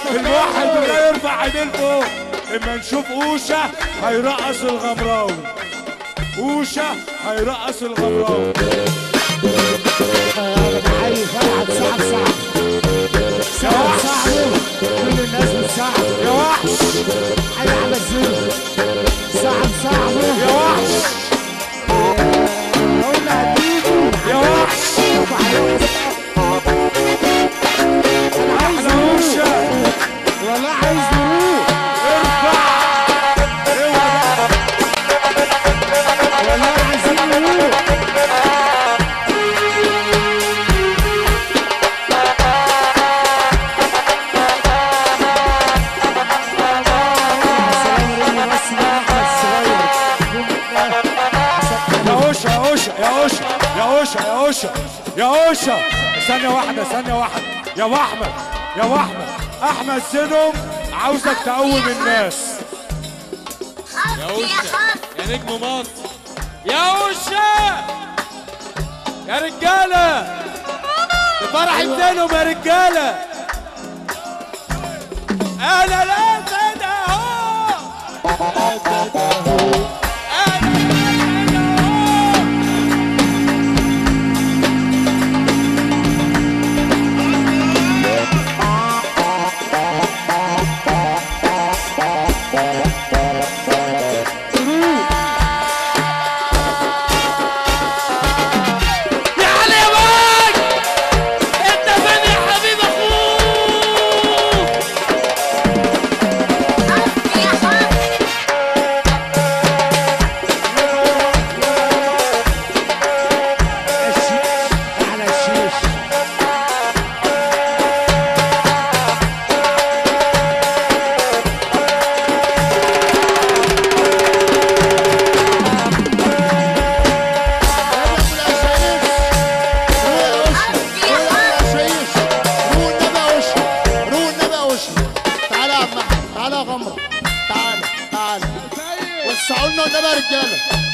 الواحد لا يرفع ايديه لفوق اما نشوف اوشا هيرقص الغمراوي اوشا هيرقص الغمراوي عايز العب ساعة ساعة ساعة ساعة كل الناس بتساعد يا وحش حي على الزين ساعة ساعة يا وحش قلنا هتيجي يا وحش انا عايز احنا اوشا والله عايز نروح ارفع اوعى والله عايزين نروح يا اوشا يا اوشا يا اوشا يا اوشا يا اوشا يا اوشا ثانية واحدة ثانية واحدة يا ابو احمد يا ابو احمد احمد سيدهم عاوزك تقوم الناس يا اوشا يا نجم مصر يا اوشا يا رجاله فرح زينهم يا رجاله انا لا زين اهو انا لا زين اهو يا علي باك انت فين يا حبيب اخوك على الشيش تعالى يا عم احمد تعالى يا غمره تعالى تعالى وسعوا لنا النبي يا رجاله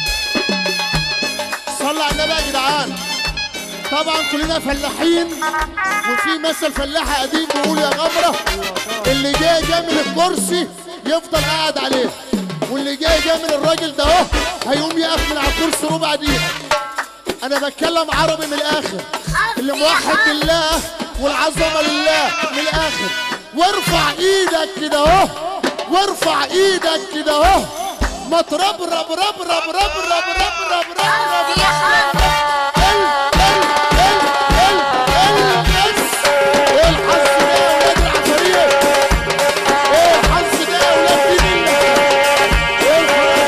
صلى على النبي يا جدعان طبعا كلنا فلاحين وفي مثل فلاح قديم بيقول يا غمره اللي جاي جاي من الكرسي يفضل قاعد عليه واللي جاي جاي من الراجل ده اهو هيقوم يقف من على الكرسي ربع دقيقه انا بتكلم عربي من الاخر اللي موحد بالله والعظمه لله من الاخر وارفع ايدك كده اهو وارفع ايدك كده اهو ما ترب رب رب رب رب رب رب رب رب رب رب ال ال ال ال ال بس ايه الحظ ده يا ولاد العفاريت ايه الحظ ده يا ولاد دين الله ايه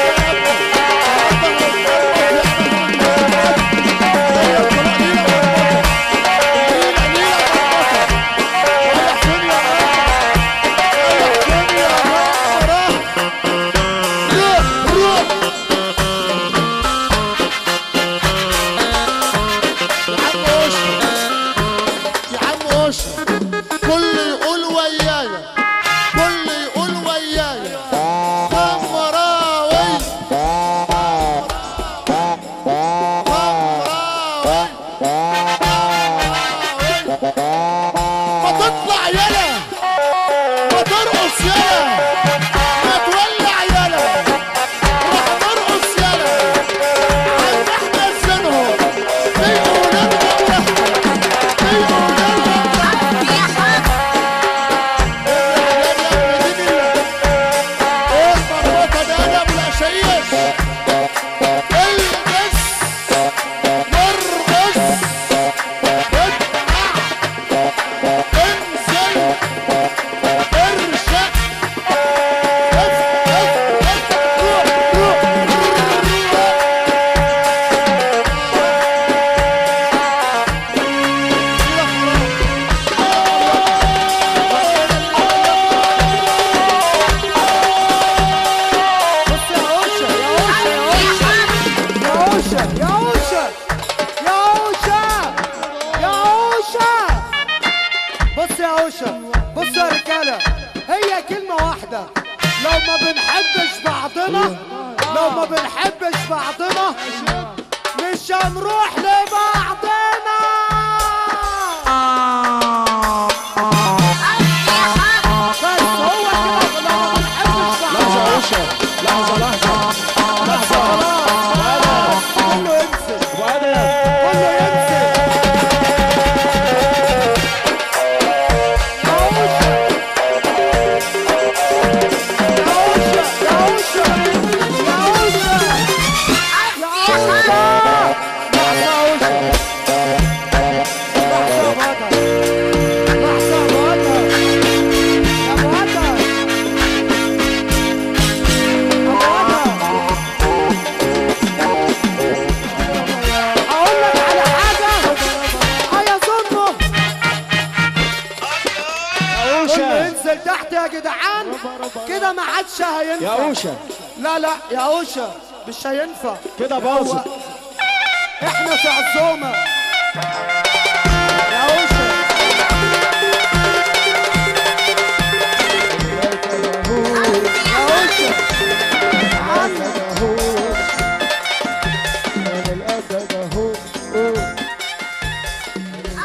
كل يقول ويايا كل يقول ويايا خمراوي ما تطلع يلا ما ترقص يلا ما تولع يلا راح ترقص يلا عم احنا زينهم في اولاد غمره في اولاد غمره ايه المربوطه ده انا ابو العشايش البس نرقص اطلع انزل ارشق اف اف اف روح روح بص يا اوشا يا اوشا يا اوشا يا اوشا يا اوشا يا اوشا بص يا اوشا بص يا رجاله هي كلمه واحده لو ما بنحبش بعضنا لو ما بنحبش بعضنا مش هنروح لبعضنا انزل تحت يا جدعان كده ما عادش هينفع يا اوشا لا لا يا اوشا مش هينفع كده باظت احنا في عزومه يا اوشا يا اوشا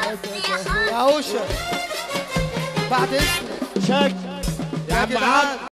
يا اوشا بعد اذنك شك يا جدعان